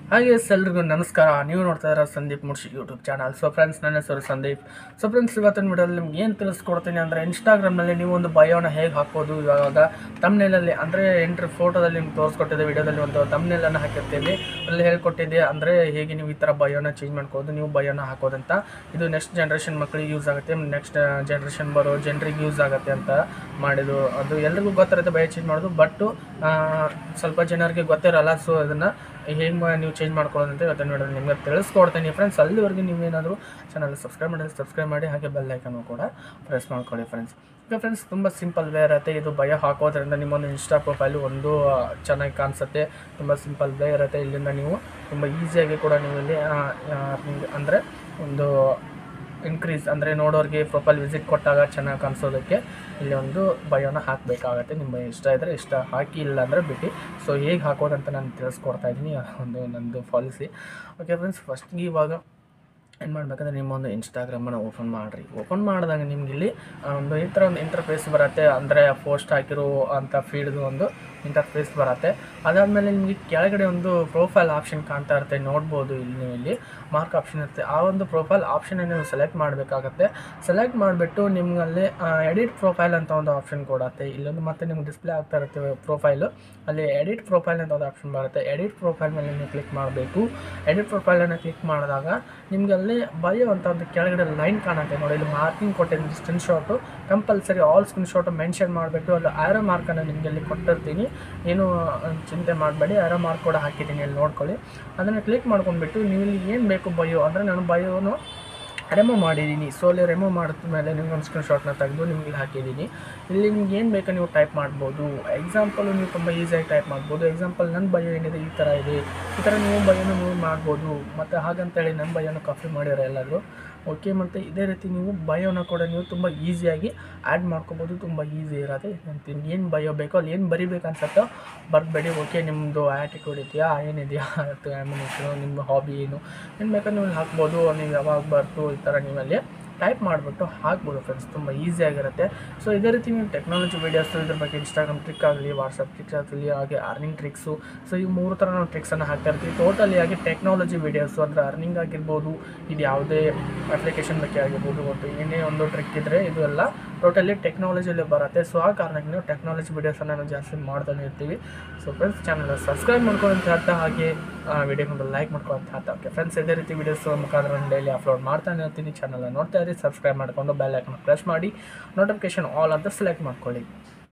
ಹಾಗೆ ಎಲ್ರಿಗೂ ನಮಸ್ಕಾರ ನೀವು ನೋಡ್ತಾ ಇರೋ Sandeep Mudshi YouTube channel so friends ನನ್ನ ಹೆಸರು ಸಂದೀಪ್ ಸೊ ಫ್ರೆಂಡ್ಸ್ ಇವತ್ತಿನ ವಿಡಿಯೋದಲ್ಲಿ ನಿಮ್ಗೆ ಏನು ತಿಳಿಸ್ಕೊಡ್ತೀನಿ ಅಂದರೆ ಇನ್ಸ್ಟಾಗ್ರಾಮ್ನಲ್ಲಿ ನೀವು ಒಂದು ಬಯೋನ ಹೇಗೆ ಹಾಕೋದು ಇವಾಗ ತಮ್ನೇಲಲ್ಲಿ ಅಂದರೆ ಎಂಟ್ರಿ ಫೋಟೋದಲ್ಲಿ ನಿಮ್ಗೆ ತೋರಿಸ್ಕೊಟ್ಟಿದ್ದೆ ವಿಡಿಯೋದಲ್ಲಿ ಒಂದು ತಮ್ನೇಲನ್ನು ಹಾಕಿರ್ತೀವಿ ಅಲ್ಲಿ ಹೇಳ್ಕೊಟ್ಟಿದ್ದೆ ಅಂದರೆ ಹೇಗೆ ನೀವು ಈ ಥರ ಬಯೋನ ಚೇಂಜ್ ಮಾಡ್ಕೋದು ನೀವು ಬಯೋನ ಹಾಕೋದಂತ ಇದು ನೆಕ್ಸ್ಟ್ ಜನ್ರೇಷನ್ ಮಕ್ಕಳಿಗೆ ಯೂಸ್ ಆಗುತ್ತೆ ನೆಕ್ಸ್ಟ್ ಜನ್ರೇಷನ್ ಬರೋ ಜನರಿಗೆ ಯೂಸ್ ಆಗುತ್ತೆ ಅಂತ ಮಾಡಿದ್ದು ಅದು ಎಲ್ರಿಗೂ ಗೊತ್ತಿರುತ್ತೆ ಬಯೋ ಚೇಂಜ್ ಮಾಡೋದು ಬಟ್ ಸ್ವಲ್ಪ ಜನರಿಗೆ ಗೊತ್ತಿರಲ್ಲ ಸೊ ಅದನ್ನು ಹೇಗೆ ನೀವು ಚೇಂಜ್ ಮಾಡ್ಕೊಳ್ಳೋದು ಅಂತ ಇವತ್ತಿನ ವಿಡಿಯೋ ನಿಮಗೆ ತಿಳಿಸ್ಕೊಡ್ತೀನಿ ಫ್ರೆಂಡ್ಸ್ ಅಲ್ಲಿವರೆಗೆ ನೀವೇನಾದರೂ ಚಾನಲ್ ಸಬ್ಸ್ಕ್ರೈಬ್ ಮಾಡಿದ್ರೆ ಸಬ್ಸ್ಕ್ರೈಬ್ ಮಾಡಿ ಹಾಗೆ ಬೆಲ್ ಐಕನ್ನು ಕೂಡ ಪ್ರೆಸ್ ಮಾಡ್ಕೊಳ್ಳಿ ಫ್ರೆಂಡ್ಸ್ ಈಗ ಫ್ರೆಂಡ್ಸ್ ತುಂಬ ಸಿಂಪಲ್ ವೇ ಇರುತ್ತೆ ಇದು ಭಯ ಹಾಕೋದ್ರಿಂದ ನಿಮ್ಮೊಂದು ಇನ್ಸ್ಟಾ ಪ್ರೊಫೈಲು ಒಂದು ಆ, ಚೆನ್ನಾಗಿ ಕಾಣಿಸುತ್ತೆ ತುಂಬ ಸಿಂಪಲ್ ವೇ ಇರುತ್ತೆ ಇಲ್ಲಿಂದ ನೀವು ತುಂಬ ಈಸಿಯಾಗಿ ಕೂಡ ನೀವು ಇಲ್ಲಿ ಅಂದರೆ ಒಂದು ಇನ್ಕ್ರೀಸ್ ಅಂದರೆ ನೋಡೋರಿಗೆ ಪ್ರೊಫೈಲ್ ವಿಸಿಟ್ ಕೊಟ್ಟಾಗ ಚೆನ್ನಾಗಿ ಕಾಣಿಸೋದಕ್ಕೆ ಇಲ್ಲಿ ಒಂದು ಬಯೋನ ಹಾಕಬೇಕಾಗತ್ತೆ ನಿಮ್ಮ ಇಷ್ಟ ಇದ್ದರೆ ಇಷ್ಟ ಹಾಕಿ ಇಲ್ಲ ಅಂದರೆ ಬಿಟ್ಟು ಸೊ ಹೇಗೆ ಹಾಕೋದಂತ ನಾನು ತಿಳಿಸ್ಕೊಡ್ತಾ ಇದ್ದೀನಿ ಒಂದು ನಂದು ಪಾಲಿಸಿ ಓಕೆ ಫ್ರೆಂಡ್ಸ್ ಫಸ್ಟ್ ಇವಾಗ ಏನು ಮಾಡಬೇಕಂದ್ರೆ ನಿಮ್ಮ ಒಂದು ಇನ್ಸ್ಟಾಗ್ರಾಮನ್ನು ಓಪನ್ ಮಾಡಿರಿ ಓಪನ್ ಮಾಡಿದಾಗ ನಿಮ್ಗೆ ಇಲ್ಲಿ ಆ, ಒಂದು ಈ ಥರ ಒಂದು ಇಂಟರ್ಫೇಸ್ ಬರುತ್ತೆ ಅಂದರೆ ಪೋಸ್ಟ್ ಹಾಕಿರೋ ಅಂತ ಫೀಡ್ದು ಒಂದು ಇಂಟರ್ಫೇಸ್ ಬರುತ್ತೆ ಅದಾದಮೇಲೆ ನಿಮಗೆ ಕೆಳಗಡೆ ಒಂದು ಪ್ರೊಫೈಲ್ ಆಪ್ಷನ್ ಕಾಣ್ತಾ ಇರುತ್ತೆ ನೋಡ್ಬೋದು ಇಲ್ಲಿ ನೀವು ಇಲ್ಲಿ ಮಾರ್ಕ್ ಆಪ್ಷನ್ ಇರುತ್ತೆ ಆ ಒಂದು ಪ್ರೊಫೈಲ್ ಆಪ್ಷನ್ ನೀವು ಸೆಲೆಕ್ಟ್ ಮಾಡಬೇಕಾಗತ್ತೆ ಸೆಲೆಕ್ಟ್ ಮಾಡಿಬಿಟ್ಟು ನಿಮ್ಮಲ್ಲಿ ಎಡಿಟ್ ಪ್ರೊಫೈಲ್ ಅಂತ ಒಂದು ಆಪ್ಷನ್ ಕೊಡತ್ತೆ ಇಲ್ಲೊಂದು ಮತ್ತೆ ನಿಮ್ಗೆ ಡಿಸ್ಪ್ಲೇ ಆಗ್ತಾ ಇರುತ್ತೆ ಪ್ರೊಫೈಲು ಅಲ್ಲಿ ಎಡಿಟ್ ಪ್ರೊಫೈಲ್ ಅಂತ ಒಂದು ಆಪ್ಷನ್ ಬರುತ್ತೆ ಎಡಿಟ್ ಪ್ರೊಫೈಲ್ ಮೇಲೆ ನೀವು ಕ್ಲಿಕ್ ಮಾಡಬೇಕು ಎಡಿಟ್ ಪ್ರೊಫೈಲನ್ನು ಕ್ಲಿಕ್ ಮಾಡಿದಾಗ ನಿಮ್ಗೆ ಅಲ್ಲಿ ಬಯೋ ಅಂತ ಒಂದು ಕೆಳಗಡೆ ಲೈನ್ ಕಾಣುತ್ತೆ ನೋಡಿ ಇಲ್ಲಿ ಮಾರ್ಕಿಂಗ್ ಕೊಟ್ಟಿದ್ದೀನಿ screenshot compulsory all screenshot mention ಮಾಡಬೇಕು ಅಲ್ಲಿ ಆರೋ ಮಾರ್ಕನ್ನು ನಿಮಗೆ ಇಲ್ಲಿ ಕೊಟ್ಟಿರ್ತೀನಿ ಏನು ಅಹ್, ಚಿಂತೆ ಮಾಡಬೇಡಿ ಆರೋ ಮಾರ್ಕ್ ಕೂಡ ಹಾಕಿದ್ದೀನಿ ಇಲ್ಲಿ ನೋಡ್ಕೊಳ್ಳಿ ಅದನ್ನು ಕ್ಲಿಕ್ ಮಾಡ್ಕೊಂಡ್ಬಿಟ್ಟು ನೀವು ಇಲ್ಲಿ ಏನು ಬೇಕು ಬಯೋ ಅಂದರೆ ನಾನು ಬಯೋನು ರೆಮೂವ್ ಮಾಡಿದ್ದೀನಿ ಸೊ ಅಲ್ಲಿ ರೆಮೂವ್ ಮಾಡಿದ ಮೇಲೆ ನಿಮ್ಗೆ ಒಂದು ಸ್ಕ್ರೀನ್ ಶಾಟ್ನ ತೆಗೆದು ನಿಮಗೆ ಹಾಕಿದ್ದೀನಿ ಇಲ್ಲಿ ನಿಮ್ಗೆ ಏನು ಬೇಕೋ ನೀವು ಟೈಪ್ ಮಾಡ್ಬೋದು ಎಕ್ಸಾಂಪಲು ನೀವು ತುಂಬ ಈಸಿಯಾಗಿ ಟೈಪ್ ಮಾಡ್ಬೋದು ಎಕ್ಸಾಂಪಲ್ ನನ್ನ ಬಯೋ ಏನಿದೆ ಈ ಥರ ಇದೆ ಈ ಥರ ನೀವು ಬಯೋನ ನೀವು ಮಾಡ್ಬೋದು ಮತ್ತು ಹಾಗಂತೇಳಿ ನನ್ನ ಬಯೋನ ಕಾಪಿ ಮಾಡಿರೋ ಎಲ್ಲರೂ ಓಕೆ ಮತ್ತು ಇದೇ ರೀತಿ ನೀವು ಬಯೋನ ಕೂಡ ನೀವು ತುಂಬ ಈಸಿಯಾಗಿ ಆ್ಯಡ್ ಮಾಡ್ಕೋಬೋದು ತುಂಬ ಈಸಿ ಇರುತ್ತೆ ಅಂತೀನಿ ಏನು ಬಯೋ ಬೇಕೋ ಅಲ್ಲಿ ಏನು ಬರಿಬೇಕು ಅನ್ಸುತ್ತೋ ಬರ್ಬೇಡಿ ಓಕೆ ನಿಮ್ಮದು ಆ್ಯಟಿಟ್ಯೂಡ್ ಇದೆಯಾ ಏನಿದೆಯಾ ಅಥವಾ ಆ್ಯಮಿನೇಷನು ನಿಮ್ಮ ಹಾಬಿ ಏನು ಏನು ಬೇಕಾದ್ರೆ ನೀವು ಹಾಕ್ಬೋದು ನೀವು ಯಾವಾಗ ಬರ್ತು ಈ ಥರ ನೀವಲ್ಲಿ ಟೈಪ್ ಮಾಡಿಬಿಟ್ಟು ಹಾಕ್ಬೋದು ಫ್ರೆಂಡ್ಸ್ ತುಂಬ ಈಸಿಯಾಗಿರುತ್ತೆ ಸೊ ಇದೇ ರೀತಿ ನೀವು ಟೆಕ್ನಾಲಜಿ ವೀಡಿಯೋಸು ಇದ್ರ ಬಗ್ಗೆ ಇನ್ಸ್ಟಾಗ್ರಾಮ್ ಟ್ರಿಕ್ ಆಗಲಿ ವಾಟ್ಸಪ್ ಟ್ರಿಕ್ಸ್ ಆಗಲಿ ಹಾಗೆ ಅರ್ನಿಂಗ್ ಟ್ರಿಕ್ಸು ಸೊ ಈ ಮೂರು ಥರ ನಾವು ಟ್ರಿಕ್ಸನ್ನು ಹಾಕ್ತಾ ಇರ್ತೀವಿ ಟೋಟಲಿ ಆಗಿ ಟೆಕ್ನಾಲಜಿ ವೀಡಿಯೋಸು ಅಂದರೆ ಅರ್ನಿಂಗ್ ಆಗಿರ್ಬೋದು ಇದು ಯಾವುದೇ ಅಪ್ಲಿಕೇಶನ್ ಬಗ್ಗೆ ಆಗಿರ್ಬೋದು ಮತ್ತು ಏನೇ ಒಂದು ಟ್ರಿಕ್ ಇದ್ದರೆ ಇದು ಎಲ್ಲ ಟೋಟಲಿ ಟೆಕ್ನಾಲಜಿಯಲ್ಲಿ ಬರುತ್ತೆ ಸೊ ಆ ಕಾರಣಕ್ಕೆ ನಾವು ಟೆಕ್ನಾಲಜಿ ವೀಡಿಯೋಸನ್ನು ನಾವು ಜಾಸ್ತಿ ಮಾಡ್ತಾನೆ ಇರ್ತೀವಿ ಸೊ ಫ್ರೆಂಡ್ಸ್ ಚಾನಲ್ ಸಬ್ಸ್ಕ್ರೈಬ್ ಮಾಡ್ಕೊಳ್ಳೋ ಅಂತ ಹೇಳ್ತಾ ಹಾಗೆ ವಿಡಿಯೋಗೊಂದು ಲೈಕ್ ಮಾಡ್ಕೊಳ್ಳೋ ಅಂತ ಹೇಳ್ತಾ ಓಕೆ ಫ್ರೆಂಡ್ಸ್ ಇದೇ ರೀತಿ ವೀಡಿಯೋಸ್ ಮುಖಾಂತರ ನಾನು ಡೈಲಿ ಅಪ್ಲೋಡ್ ಮಾಡ್ತಾನೆ ಇರ್ತೀನಿ ಚಾನಲ್ ನೋಡ್ತಾ ಇರಿ ಸಬ್ಸ್ಕ್ರೈಬ್ ಮಾಡಿಕೊಂಡು ಬೆಲ್ ಐಕನ್ ಪ್ರೆಸ್ ಮಾಡಿ ನೋಟಿಫಿಕೇಶನ್ ಆಲ್ ಅಂತ ಸೆಲೆಕ್ಟ್ ಮಾಡ್ಕೊಳ್ಳಿ